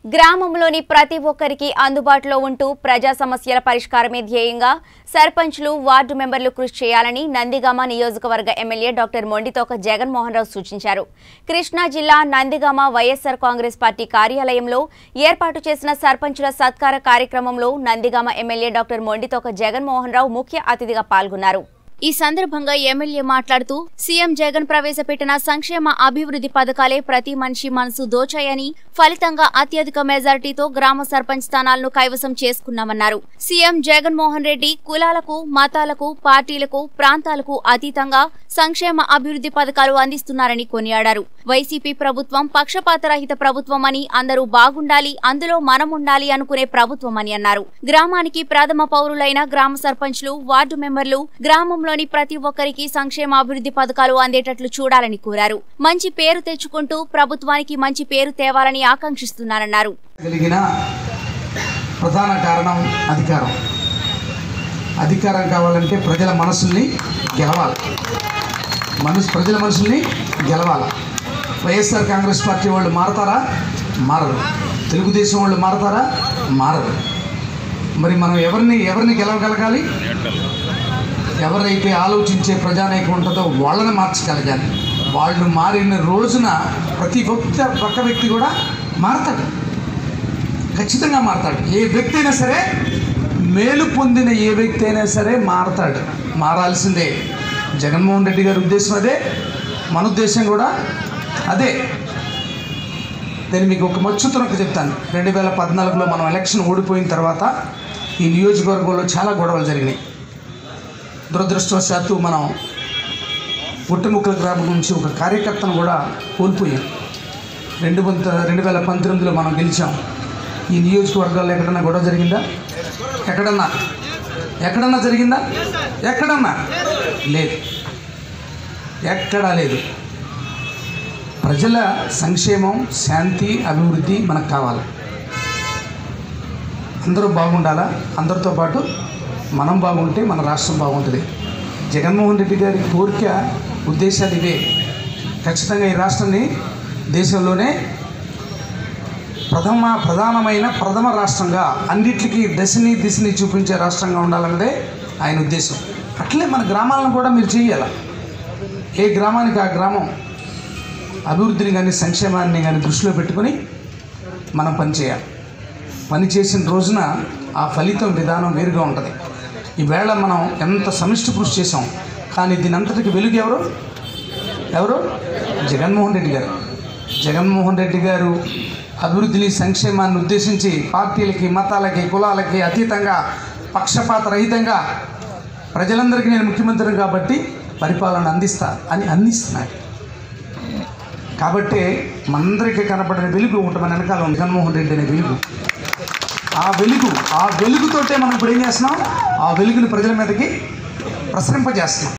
గ్రామంలోని ప్రతి ఒక్కరికి అందుబాటులో ఉంటూ ప్రజా సమస్యల పరిష్కారమే ధ్యేయంగా సర్పంచ్లు వార్డు మెంబర్లు కృషి చేయాలని నందిగామ నియోజకవర్గ ఎమ్మెల్యే డాక్టర్ మొండితోక జగన్మోహన్ రావు సూచించారు కృష్ణా జిల్లా నందిగామ వైఎస్సార్ కాంగ్రెస్ పార్టీ కార్యాలయంలో ఏర్పాటు చేసిన సర్పంచుల సత్కార కార్యక్రమంలో నందిగామ ఎమ్మెల్యే డాక్టర్ మొండితోక జగన్మోహన్ రావు ముఖ్య అతిథిగా పాల్గొన్నారు ఈ సందర్భంగా ఎమ్మెల్యే మాట్లాడుతూ సీఎం జగన్ ప్రవేశపెట్టిన సంక్షేమ అభివృద్ధి పథకాలే ప్రతి మనిషి మనసు దోచాయని ఫలితంగా అత్యధిక మెజారిటీతో గ్రామ సర్పంచ్ స్థానాలను కైవసం చేసుకున్నామన్నారు సీఎం జగన్మోహన్ రెడ్డి కులాలకు మతాలకు పార్టీలకు ప్రాంతాలకు అతీతంగా సంక్షేమ అభివృద్ధి పథకాలు అందిస్తున్నారని కొనియాడారు వైసీపీ ప్రభుత్వం పక్షపాతరహిత ప్రభుత్వం అని అందరూ బాగుండాలి అందులో మనం ఉండాలి అనుకునే ప్రభుత్వం అని అన్నారు గ్రామానికి ప్రథమ పౌరులైన గ్రామ సర్పంచ్లు వార్డు మెంబర్లు గ్రామంలోని ప్రతి ఒక్కరికి సంక్షేమ అభివృద్ధి పథకాలు అందేటట్లు చూడాలని కోరారు మంచి పేరు తెచ్చుకుంటూ ప్రభుత్వానికి మంచి పేరు తేవాలని ఆకాంక్షిస్తున్నారన్నారు కలిగిన ప్రధాన కారణం అధికారం అధికారం కావాలంటే ప్రజల మనసుల్ని గెలవాలి మనసు ప్రజల మనసుల్ని గెలవాలి వైఎస్ఆర్ కాంగ్రెస్ పార్టీ వాళ్ళు మారతారా మారరు తెలుగుదేశం వాళ్ళు మారతారా మారరు మరి మనం ఎవరిని ఎవరిని గెలవగలగాలి ఎవరైతే ఆలోచించే ప్రజానాయకం ఉంటుందో వాళ్ళని మార్చగలగాలి వాళ్ళు మారిన రోజున ప్రతి ఒక్క ఒక్క వ్యక్తి కూడా మారతాడు ఖచ్చితంగా మారతాడు ఏ వ్యక్తి అయినా సరే మేలు పొందిన ఏ వ్యక్తి అయినా సరే మారతాడు మారాల్సిందే జగన్మోహన్ రెడ్డి గారి ఉద్దేశం అదే మన ఉద్దేశం కూడా అదే నేను మీకు ఒక మచ్చుతునకు చెప్తాను రెండు వేల పద్నాలుగులో మనం ఎలక్షన్ ఓడిపోయిన తర్వాత ఈ నియోజకవర్గంలో చాలా గొడవలు జరిగినాయి దురదృష్టవశాత్తు మనం పుట్టుముక్కల గ్రామం నుంచి ఒక కార్యకర్తను కూడా కోల్పోయాం రెండు వంద రెండు వేల పంతొమ్మిదిలో మనం గెలిచాం ఈ నియోజకవర్గాల్లో ఎక్కడన్నా గొడవ జరిగిందా ఎక్కడన్నా ఎక్కడన్నా జరిగిందా ఎక్కడన్నా లేదు ఎక్కడా లేదు ప్రజల సంక్షేమం శాంతి అభివృద్ధి మనకు కావాలి అందరూ బాగుండాలా అందరితో పాటు మనం బాగుంటే మన రాష్ట్రం బాగుంటుంది జగన్మోహన్ రెడ్డి గారి కోరిక ఉద్దేశాలు ఇవే ఖచ్చితంగా ఈ రాష్ట్రాన్ని దేశంలోనే ప్రథమ ప్రధానమైన ప్రథమ రాష్ట్రంగా అన్నిటికీ దశని దిశని చూపించే రాష్ట్రంగా ఉండాలన్నదే ఆయన ఉద్దేశం అట్లే మన గ్రామాలను కూడా మీరు చేయాలి ఏ గ్రామానికి ఆ గ్రామం అభివృద్ధిని కానీ సంక్షేమాన్ని కానీ దృష్టిలో పెట్టుకొని మనం పనిచేయాలి పని చేసిన రోజున ఆ ఫలితం విధానం వేరుగా ఉంటుంది ఈవేళ మనం ఎంత సమిష్టి కృషి చేసాం కానీ దీని అంతటికి వెలుగు ఎవరు ఎవరు జగన్మోహన్ రెడ్డి గారు జగన్మోహన్ రెడ్డి గారు అభివృద్ధిని సంక్షేమాన్ని ఉద్దేశించి పార్టీలకి మతాలకి కులాలకి అతీతంగా పక్షపాత రహితంగా ప్రజలందరికీ నేను ముఖ్యమంత్రిని కాబట్టి పరిపాలన అందిస్తా అని అందిస్తున్నాడు కాబట్టి మనందరికీ కనపడిన వెలుగు ఒకటి మన వెనకాల ఉంది జగన్మోహన్ రెడ్డి అనే వెలుగు ఆ వెలుగు ఆ వెలుగుతోటే మనం ఇప్పుడు ఏం చేస్తున్నాం ఆ వెలుగుని ప్రజల మీదకి ప్రసరింపజేస్తున్నాం